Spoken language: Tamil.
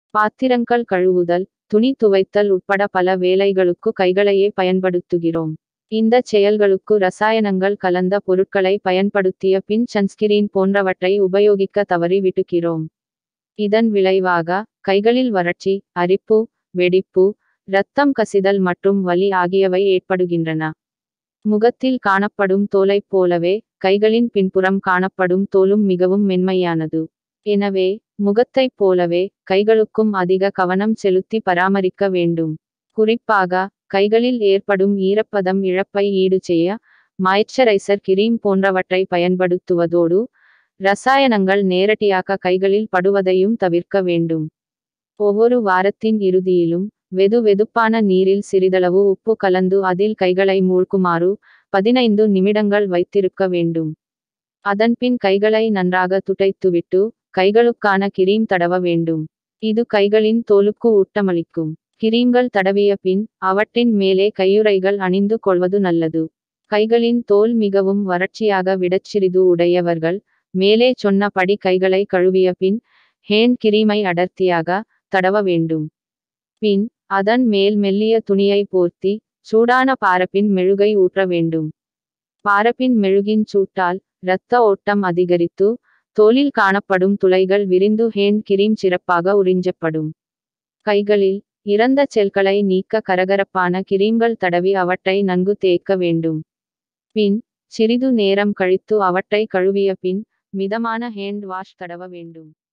பாத்திரங்கள் கழுவுதல் துணி துவைத்தல் உட்பட பல வேலைகளுக்கு கைகளையே பயன்படுத்துகிறோம் இந்த செயல்களுக்கு ரசாயனங்கள் கலந்த பொருட்களை பயன்படுத்திய பின் சன்ஸ்கிரீன் போன்றவற்றை உபயோகிக்க தவறி விட்டுகிறோம் இதன் விளைவாக கைகளில் வறட்சி அரிப்பு வெடிப்பு இரத்தம் கசிதல் மற்றும் வலி ஆகியவை ஏற்படுகின்றன முகத்தில் காணப்படும் தோலைப் போலவே கைகளின் பின்புறம் காணப்படும் தோலும் மிகவும் மென்மையானது எனவே முகத்தைப் போலவே கைகளுக்கும் அதிக கவனம் செலுத்தி பராமரிக்க வேண்டும் குறிப்பாக கைகளில் ஏற்படும் ஈரப்பதம் இழப்பை ஈடு செய்ய மாய்ச்சரைசர் கிரீம் போன்றவற்றை பயன்படுத்துவதோடு ரசாயனங்கள் நேரடியாக கைகளில் படுவதையும் தவிர்க்க வேண்டும் ஒவ்வொரு வாரத்தின் இறுதியிலும் வெது வெதுப்பான நீரில் சிறிதளவு உப்பு கலந்து அதில் கைகளை மூழ்குமாறு பதினைந்து நிமிடங்கள் வைத்திருக்க வேண்டும் அதன்பின் கைகளை நன்றாக துடைத்துவிட்டு கைகளுக்கான கிரீம் தடவ வேண்டும் இது கைகளின் தோலுக்கு ஊட்டமளிக்கும் கிரீம்கள் தடவிய பின் அவற்றின் மேலே கையுறைகள் அணிந்து கொள்வது நல்லது கைகளின் தோல் மிகவும் வறட்சியாக விடச் சிறிது உடையவர்கள் மேலே சொன்னபடி கைகளை கழுவிய பின் ஹேண்ட் கிரீமை அடர்த்தியாக தடவ வேண்டும் பின் அதன் மேல் மெல்லிய துணியை போர்த்தி சூடான பாரப்பின் மெழுகை ஊற்ற வேண்டும் பாரப்பின் மெழுகின் சூட்டால் இரத்த ஓட்டம் அதிகரித்து தோலில் காணப்படும் துளைகள் விரிந்து ஹேண்ட் கிரீம் சிறப்பாக உறிஞ்சப்படும் கைகளில் இறந்த செல்களை நீக்க கரகரப்பான கிரீம்கள் தடவி அவற்றை நன்கு தேய்க்க வேண்டும் பின் சிறிது நேரம் கழித்து அவற்றை கழுவிய பின் மிதமான ஹேண்ட் வாஷ் தடவ வேண்டும்